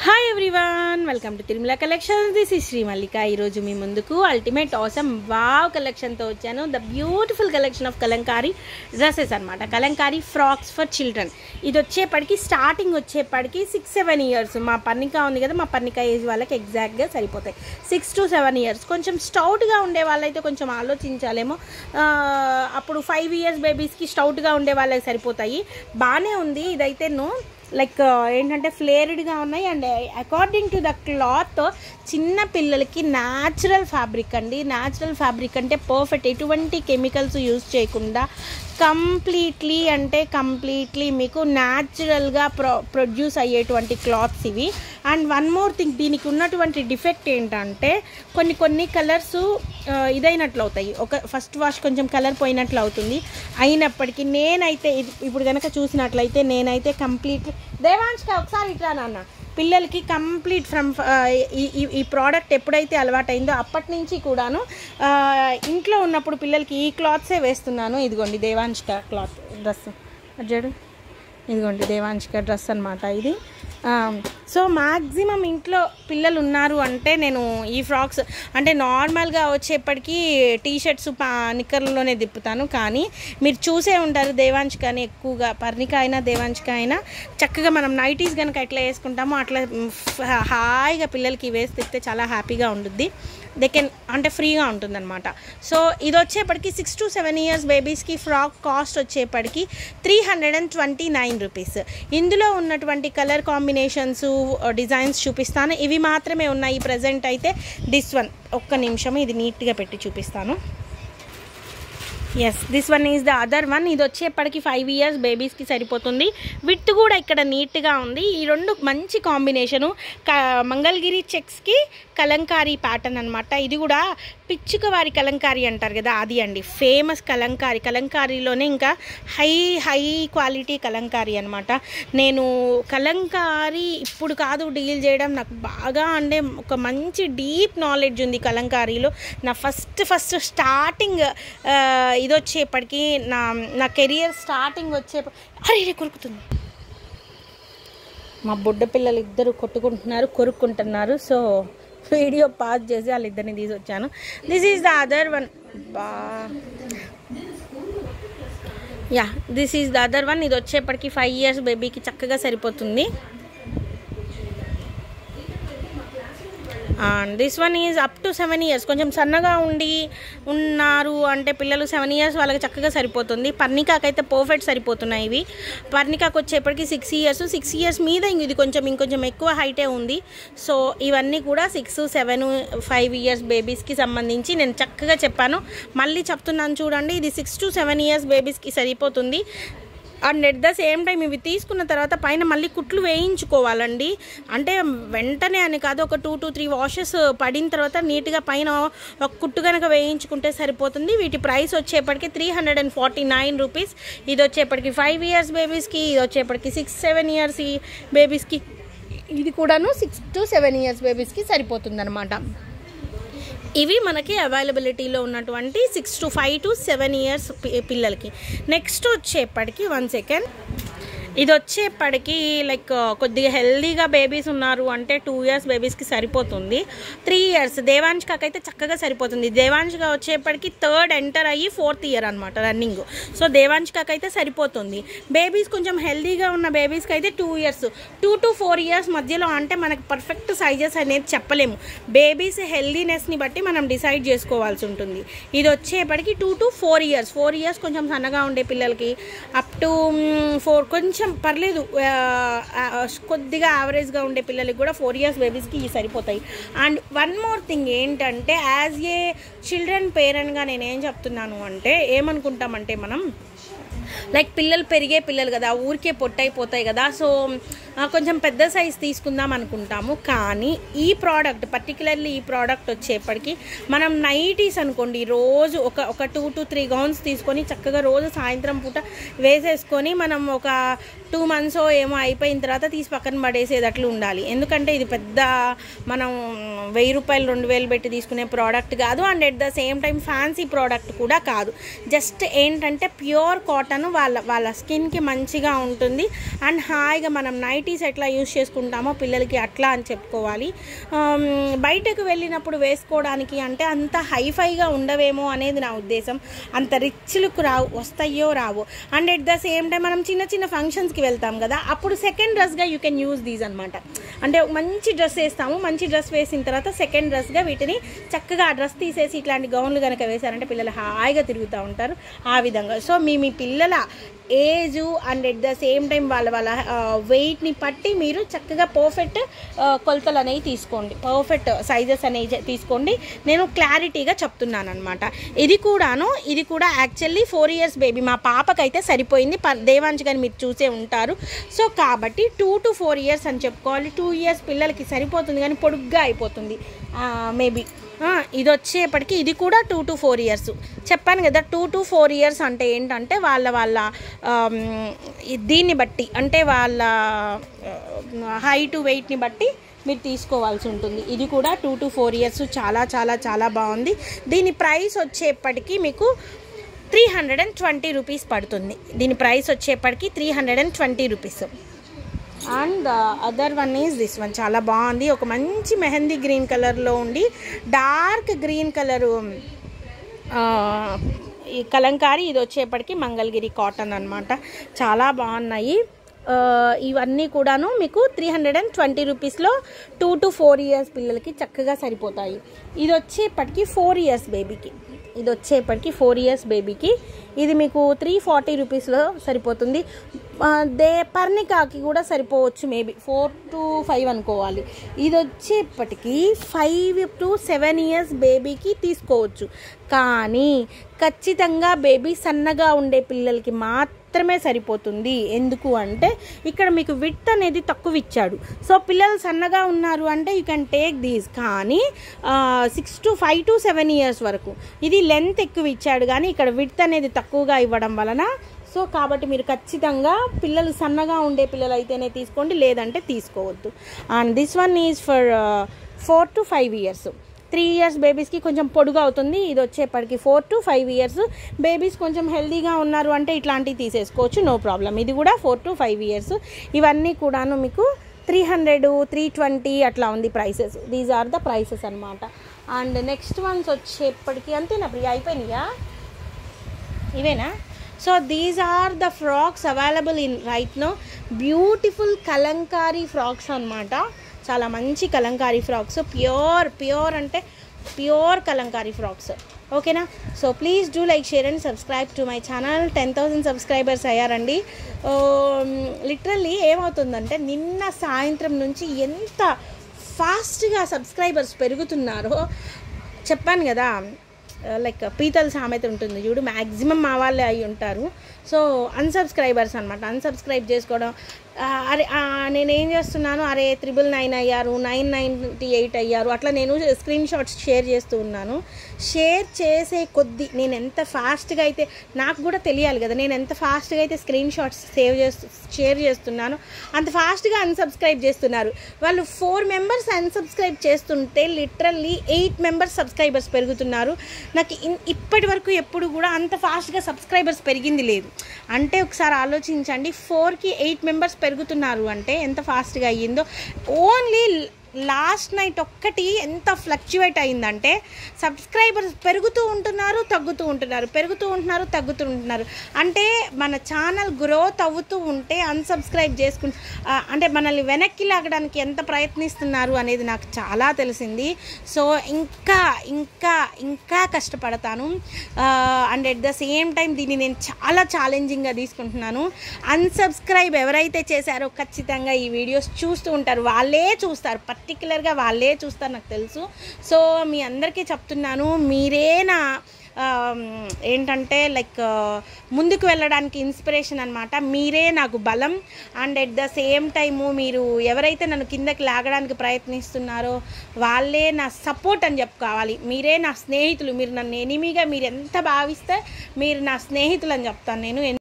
hi everyone welcome to Tirumala collection this is Shri Mallika ఈరోజు మీ ముందుకు అల్టిమేట్ ఆసమ్ వావ్ కలెక్షన్తో వచ్చాను the beautiful collection of Kalamkari dresses అనమాట కలంకారీ ఫ్రాక్స్ ఫర్ చిల్డ్రన్ ఇది వచ్చేప్పటికి స్టార్టింగ్ వచ్చేప్పటికి సిక్స్ సెవెన్ ఇయర్స్ మా పర్ణిక ఉంది కదా మా పర్ణిక ఏజ్ వాళ్ళకి ఎగ్జాక్ట్గా సరిపోతాయి సిక్స్ టు సెవెన్ ఇయర్స్ కొంచెం స్టౌట్గా ఉండే వాళ్ళైతే కొంచెం ఆలోచించాలేమో ఆ, అప్పుడు ఫైవ్ ఇయర్స్ బేబీస్కి స్టౌట్గా ఉండే వాళ్ళకి సరిపోతాయి బాగానే ఉంది ఇదైతేను లైక్ ఏంటంటే ఫ్లేర్డ్గా ఉన్నాయి and according to the cloth చిన్న పిల్లలకి న్యాచురల్ ఫ్యాబ్రిక్ అండి న్యాచురల్ ఫ్యాబ్రిక్ అంటే పర్ఫెక్ట్ ఎటువంటి కెమికల్స్ యూజ్ చేయకుండా కంప్లీట్లీ అంటే కంప్లీట్లీ మీకు న్యాచురల్గా ప్రొ ప్రొడ్యూస్ అయ్యేటువంటి క్లాత్స్ ఇవి అండ్ వన్ మోర్ థింగ్ దీనికి ఉన్నటువంటి డిఫెక్ట్ ఏంటంటే కొన్ని కొన్ని కలర్స్ ఇదైనట్లు అవుతాయి ఒక ఫస్ట్ వాష్ కొంచెం కలర్ పోయినట్లు అవుతుంది అయినప్పటికీ నేనైతే ఇది- ఇప్పుడు కనుక చూసినట్లయితే నేనైతే కంప్లీట్ దేవాంష్క ఒకసారి ఇట్లా నాన్న పిల్లలకి కంప్లీట్ ఫ్రమ్ ఈ ప్రోడక్ట్ ఎప్పుడైతే అలవాటైందో అప్పటి నుంచి కూడాను ఆ, ఇంట్లో ఉన్నప్పుడు పిల్లలకి ఈ క్లాత్సే వేస్తున్నాను ఇదిగోండి దేవాంష్క క్లాత్ డ్రెస్ అడ్జాడు ఇదిగోండి దేవాంష్క డ్రెస్ అనమాట ఇది సో మ్యాక్సిమం ఇంట్లో పిల్లలు ఉన్నారు అంటే నేను ఈ ఫ్రాక్స్ అంటే నార్మల్గా వచ్చేప్పటికీ టీ షర్ట్స్ పా నిక్కర్లలోనే తిప్పుతాను కానీ మీరు చూసే ఉంటారు దేవాంష్క అని ఎక్కువగా పర్ణిక అయినా దేవాంష్క అయినా చక్కగా మనం నైటీస్ కనుక ఎట్లా వేసుకుంటామో అట్లా మ్, ఫ- హాయిగా పిల్లలకి వేసి తిప్పితే చాలా హ్యాపీగా ఉండుద్ది దే కెన్ అంటే ఫ్రీగా ఉంటుందన్నమాట సో ఇది వచ్చేప్పటికి సిక్స్ టు సెవెన్ ఇయర్స్ బేబీస్కి ఫ్రాక్ కాస్ట్ వచ్చేప్పటికి three hundred and twenty nine rupees ఇందులో ఉన్నటువంటి కలర్ కాంబినేషన్స్ డిజైన్స్ చూపిస్తాను ఇవి మాత్రమే ఉన్నాయి ప్రజెంట్ అయితే దిస్ వన్ ఒక్క నిమిషం ఇది నీట్గా పెట్టి చూపిస్తాను yes this one is the other one ఇది వచ్చేప్పటికి ఫైవ్ ఇయర్స్ బేబీస్కి సరిపోతుంది విత్ కూడా ఇక్కడ నీట్గా ఉంది ఈ రెండు మంచి కాంబినేషను క మంగళగిరి చెక్స్కి కలంకారీ ప్యాటర్న్ అనమాట ఇది కూడా పిచ్చుక వారి కలంకారీ అంటారు కదా అది అండి ఫేమస్ కలంకారీ కలంకారీలోనే ఇంకా హై హై క్వాలిటీ కలంకారీ అనమాట నేను కలంకారీ ఇప్పుడు కాదు డీల్ చేయడం నాకు బాగా అంటే ఒక మంచి డీప్ నాలెడ్జ్ ఉంది కలంకారీలో నా ఫస్ట్ ఫస్ట్ స్టార్టింగ్ ఇది వచ్చేప్పటికి నా నా కెరియర్ స్టార్టింగ్ వచ్చే అరే ఇది కొరుకుతుంది మా బుడ్డ పిల్లలు ఇద్దరు కొట్టుకుంటున్నారు కొరుక్కుంటున్నారు సో వీడియో పాస్ చేసి వాళ్ళిద్దరిని తీసుకొచ్చాను this is the other one బా యా this is the other one ఇది వచ్చేప్పటికి ఫైవ్ ఇయర్స్ బేబీకి చక్కగా సరిపోతుంది and this one is up to seven years కొంచెం సన్నగా ఉండి ఉన్నారు అంటే పిల్లలు సెవెన్ ఇయర్స్ వాళ్ళకి చక్కగా సరిపోతుంది పర్ణికాకైతే పర్ఫెక్ట్ సరిపోతున్నాయి ఇవి పర్ణికాకు వచ్చేప్పటికి సిక్స్ ఇయర్స్ సిక్స్ ఇయర్స్ మీద ఇంక ఇది కొంచెం ఇంకొంచెం ఎక్కువ హైటే ఉంది సో ఇవన్నీ కూడా సిక్స్ సెవెన్ ఫైవ్ ఇయర్స్ బేబీస్కి సంబంధించి నేను చక్కగా చెప్పాను మళ్ళీ చెప్తున్నాను చూడండి ఇది సిక్స్ టు సెవెన్ ఇయర్స్ బేబీస్కి సరిపోతుంది and at the same time ఇవి తీసుకున్న తర్వాత పైన మళ్ళీ కుట్లు వేయించుకోవాలండి అంటే వెంటనే అని కాదు ఒక టూ టు త్రీ వాషెస్ పడిన తర్వాత నీట్గా పైన ఒక కుట్టు కనుక వేయించుకుంటే సరిపోతుంది వీటి ప్రైస్ వచ్చేప్పటికి three hundred and forty nine rupees ఇది వచ్చేప్పటికి ఫైవ్ ఇయర్స్ బేబీస్కి ఇది వచ్చేప్పటికి సిక్స్ సెవెన్ ఇయర్స్ ఈ బేబీస్కి ఇది కూడాను సిక్స్ టు సెవెన్ ఇయర్స్ బేబీస్కి సరిపోతుంది అనమాట ఇవి మనకి అవైలబిలిటీలో ఉన్నటువంటి six to five to seven years పిల్లలకి నెక్స్ట్ వచ్చేప్పటికి వన్ సెకండ్ ఇది వచ్చేప్పటికి లైక్ కొద్దిగా హెల్దీగా బేబీస్ ఉన్నారు అంటే టూ ఇయర్స్ బేబీస్కి సరిపోతుంది త్రీ ఇయర్స్ దేవాంష్కకి అయితే చక్కగా సరిపోతుంది దేవాంష్క వచ్చేప్పటికి థర్డ్ ఎంటర్ అయ్యి ఫోర్త్ ఇయర్ అనమాట రన్నింగ్ సో దేవాంష్కకి అయితే సరిపోతుంది బేబీస్ కొంచెం హెల్దీగా ఉన్న బేబీస్కి అయితే two years two to four years మధ్యలో అంటే మనకి పర్ఫెక్ట్ సైజెస్ అనేది చెప్పలేము బేబీస్ హెల్దీనెస్ని బట్టి మనం డిసైడ్ చేసుకోవాల్సి ఉంటుంది ఇది వచ్చేప్పటికి two to four years four years కొంచెం సన్నగా ఉండే పిల్లలకి అప్ టు ఫోర్ కొంచెం పర్లేదు ఆ, ఆ, కొద్దిగా యావరేజ్గా ఉండే పిల్లలకి కూడా ఫోర్ ఇయర్స్ బేబీస్కి ఇవి సరిపోతాయి అండ్ వన్ మోర్ థింగ్ ఏంటంటే యాజ్ ఏ చిల్డ్రన్ పేరెంట్గా నేను ఏం చెప్తున్నాను అంటే ఏమనుకుంటామంటే మనం లైక్ పిల్లలు పెరిగే పిల్లలు కదా ఊరికే పొట్టయిపోతాయి కదా సో ఆ, కొంచెం పెద్ద సైజ్ తీసుకుందాం అనుకుంటాము కానీ ఈ ప్రోడక్ట్ పర్టికులర్లీ ఈ ప్రోడక్ట్ వచ్చేప్పటికి మనం నైటీస్ అనుకోండి రోజు ఒక ఒక టూ టు త్రీ గౌన్స్ తీసుకొని చక్కగా రోజు సాయంత్రం పూట వేసేసుకొని మనం ఒక టూ మంత్స్ ఏమో అయిపోయిన తర్వాత తీసి పక్కన పడేసేది అట్లా ఉండాలి ఎందుకంటే ఇది పెద్ద మనం వెయ్యి రూపాయలు రెండు వేలు పెట్టి తీసుకునే ప్రోడక్ట్ కాదు and at the same time fancy product కూడా కాదు జస్ట్ ఏంటంటే ప్యూర్ కాటన్ వాళ్ళ వాళ్ళ స్కిన్కి మంచిగా ఉంటుంది అండ్ హాయిగా మనం నైట్ నైటీస్ ఎట్లా యూస్ చేసుకుంటామో పిల్లలకి అట్లా అని చెప్పుకోవాలి ఆమ్, బయటకు వెళ్ళినప్పుడు వేసుకోవడానికి అంటే అంత హైఫైగా ఉండవేమో అనేది నా ఉద్దేశం అంత రిచ్ లుక్ రావు వస్తాయో రావు and at the same time మనం చిన్న చిన్న ఫంక్షన్స్కి వెళ్తాం కదా అప్పుడు సెకండ్ డ్రెస్గా యూ కెన్ యూజ్ దీస్ అనమాట అంటే ఒక మంచి డ్రెస్ వేస్తాము మంచి డ్రెస్ వేసిన తర్వాత సెకండ్ డ్రెస్గా వీటిని చక్కగా ఆ డ్రెస్ తీసేసి ఇట్లాంటి గౌన్లు కనుక వేశారంటే పిల్లలు హాయిగా తిరుగుతూ ఉంటారు ఆ విధంగా సో మీ మీ పిల్లల age and at the same time వాళ్ళ వాళ్ళ వెయిట్ని పట్టి మీరు చక్కగా పర్ఫెక్ట్ కొలతలు అనేవి తీసుకోండి పర్ఫెక్ట్ సైజెస్ అనేవి తీసుకోండి నేను క్లారిటీగా చెప్తున్నాను అనమాట ఇది కూడాను ఇది కూడా యాక్చువల్లీ ఫోర్ ఇయర్స్ బేబీ మా పాపకైతే సరిపోయింది ప దేవాంశ్ గాని మీరు చూసే ఉంటారు సో కాబట్టి టూ టు ఫోర్ ఇయర్స్ అని చెప్పుకోవాలి టూ ఇయర్స్ పిల్లలకి సరిపోతుంది కానీ పొడుగ్గా అయిపోతుంది మేబీ ఇది వచ్చేప్పటికి ఇది కూడా టూ టు ఫోర్ ఇయర్స్ చెప్పాను కదా టూ టు ఫోర్ ఇయర్స్ అంటే ఏంటంటే వాళ్ళ వాళ్ళ ఆమ్, ఈ దీన్ని బట్టి అంటే వాళ్ళ హైట్ వెయిట్ని బట్టి మీరు తీసుకోవాల్సి ఉంటుంది ఇది కూడా టూ టు ఫోర్ ఇయర్స్ చాలా చాలా చాలా బాగుంది దీని ప్రైస్ వచ్చేప్పటికి మీకు three hundred and twenty rupees పడుతుంది దీని ప్రైస్ వచ్చేప్పటికి three hundred and twenty rupees and other one is this one చాలా బాగుంది ఒక మంచి మెహందీ గ్రీన్ కలర్లో ఉండి డార్క్ గ్రీన్ కలరు ఈ కలంకారీ ఇది వచ్చేప్పటికి మంగళగిరి కాటన్ అన్నమాట చాలా బాగున్నాయి ఆ, ఇవన్నీ కూడాను మీకు త్రీ హండ్రెడ్ అండ్ ట్వంటీ రూపీస్లో టూ టు ఫోర్ ఇయర్స్ పిల్లలకి చక్కగా సరిపోతాయి ఇది వచ్చేప్పటికి ఫోర్ ఇయర్స్ బేబీకి ఇది వచ్చేప్పటికి ఫోర్ ఇయర్స్ బేబీకి ఇది మీకు త్రీ ఫార్టీ రూపీస్లో సరిపోతుంది ఆ, దే పర్ణికాకి కూడా సరిపోవచ్చు మేబీ ఫోర్ టు ఫైవ్ అనుకోవాలి ఇది వచ్చేప్పటికి ఫైవ్ టు సెవెన్ ఇయర్స్ బేబీకి తీసుకోవచ్చు కానీ ఖచ్చితంగా బేబీ సన్నగా ఉండే పిల్లలకి మాత్రమే సరిపోతుంది ఎందుకు అంటే ఇక్కడ మీకు విత్ అనేది తక్కువ ఇచ్చాడు సో పిల్లలు సన్నగా ఉన్నారు అంటే యూ కెన్ టేక్ దీస్ కానీ six to five to seven years వరకు ఇది లెంత్ ఎక్కువ ఇచ్చాడు కానీ ఇక్కడ విత్ అనేది తక్కువగా ఇవ్వడం వలన సో కాబట్టి మీరు ఖచ్చితంగా పిల్లలు సన్నగా ఉండే పిల్లలు అయితేనే తీసుకోండి లేదంటే తీసుకోవద్దు and this one is for four to five years three years బేబీస్కి కొంచెం పొడుగు అవుతుంది ఇది వచ్చేప్పటికి four to five years babies కొంచెం హెల్దీగా ఉన్నారు అంటే ఇట్లాంటివి తీసేసుకోవచ్చు నో ప్రాబ్లం ఇది కూడా ఫోర్ టు ఫైవ్ ఇయర్స్ ఇవన్నీ కూడాను మీకు త్రీ హండ్రెడ్ త్రీ ట్వంటీ అట్లా ఉంది prices these are the prices అనమాట అండ్ నెక్స్ట్ వన్స్ వచ్చేప్పటికి అంతేనా ప్రియ అయిపోయినాయా ఇవేనా so these are the frocks available in right no beautiful Kalamkari frocks అన్నమాట చాలా మంచి కలంకారీ ఫ్రాక్స్ ప్యూర్ ప్యూర్ అంటే ప్యూర్ కలంకారీ ఫ్రాక్స్ ఓకేనా so please do like share and subscribe to my channel ten thousand subscribers అయ్యారండి లిటరల్లీ ఏమవుతుందంటే నిన్న సాయంత్రం నుంచి ఎంత ఫాస్ట్గా సబ్స్క్రైబర్స్ పెరుగుతున్నారో చెప్పాను కదా లైక్ పీతల సామెత ఉంటుంది చూడు మ్యాక్సిమం మా వాళ్ళే అయి ఉంటారు సో అన్సబ్స్క్రైబర్స్ అనమాట అన్సబ్స్క్రైబ్ చేసుకోవడం ఆ, అరే ఆ, నేను ఏం చేస్తున్నాను అరే త్రిబుల్ నైన్ అయ్యారు నైన్ నైంటీ ఎయిట్ అయ్యారు అట్లా నేను స్క్రీన్ షాట్స్ షేర్ చేస్తూ ఉన్నాను షేర్ చేసే కొద్దీ నేను ఎంత ఫాస్ట్గా అయితే నాకు కూడా తెలియాలి కదా నేను ఎంత ఫాస్ట్గా అయితే స్క్రీన్ షాట్స్ సేవ్ చేస్తూ షేర్ చేస్తున్నాను అంత ఫాస్ట్గా అన్సబ్స్క్రైబ్ చేస్తున్నారు వాళ్ళు ఫోర్ మెంబర్స్ అన్సబ్స్క్రైబ్ చేస్తుంటే లిటరల్లీ ఎయిట్ మెంబర్స్ సబ్స్క్రైబర్స్ పెరుగుతున్నారు నాకు ఇన్- ఇప్పటి వరకు ఎప్పుడు కూడా అంత ఫాస్ట్గా సబ్స్క్రైబర్స్ పెరిగింది లేదు అంటే ఒకసారి ఆలోచించండి ఫోర్కి ఎయిట్ మెంబర్స్ పెరుగుతున్నారు అంటే ఎంత ఫాస్ట్గా అయ్యిందో ఓన్లీ లాస్ట్ నైట్ ఒక్కటి ఎంత ఫ్లక్చువేట్ అయిందంటే సబ్స్క్రైబర్స్ పెరుగుతూ ఉంటున్నారు తగ్గుతూ ఉంటున్నారు పెరుగుతూ ఉంటున్నారు తగ్గుతూ ఉంటున్నారు అంటే మన ఛానల్ గ్రోత్ అవుతూ ఉంటే అన్సబ్స్క్రైబ్ చేసుకుంటు ఆ, అంటే మనల్ని వెనక్కి లాగడానికి ఎంత ప్రయత్నిస్తున్నారు అనేది నాకు చాలా తెలిసింది సో ఇంకా ఇంకా ఇంకా కష్టపడతాను and at the same time దీన్ని నేను చాలా ఛాలెంజింగ్గా తీసుకుంటున్నాను అన్సబ్స్క్రైబ్ ఎవరైతే చేశారో ఖచ్చితంగా ఈ వీడియోస్ చూస్తూ ఉంటారు వాళ్ళే చూస్తారు పర్టికులర్గా వాళ్ళే చూస్తారు నాకు తెలుసు సో మీ అందరికీ చెప్తున్నాను మీరే నా ఆమ్, ఏంటంటే లైక్ ముందుకు వెళ్ళడానికి ఇన్స్పిరేషన్ అనమాట మీరే నాకు బలం and at the same time మీరు ఎవరైతే నన్ను కిందకి లాగడానికి ప్రయత్నిస్తున్నారో వాళ్ళే నా సపోర్ట్ అని చెప్పుకోవాలి మీరే నా స్నేహితులు మీరు నన్ను ఎనిమిగా మీరు ఎంత భావిస్తే మీరు నా స్నేహితులు అని చెప్తాను నేను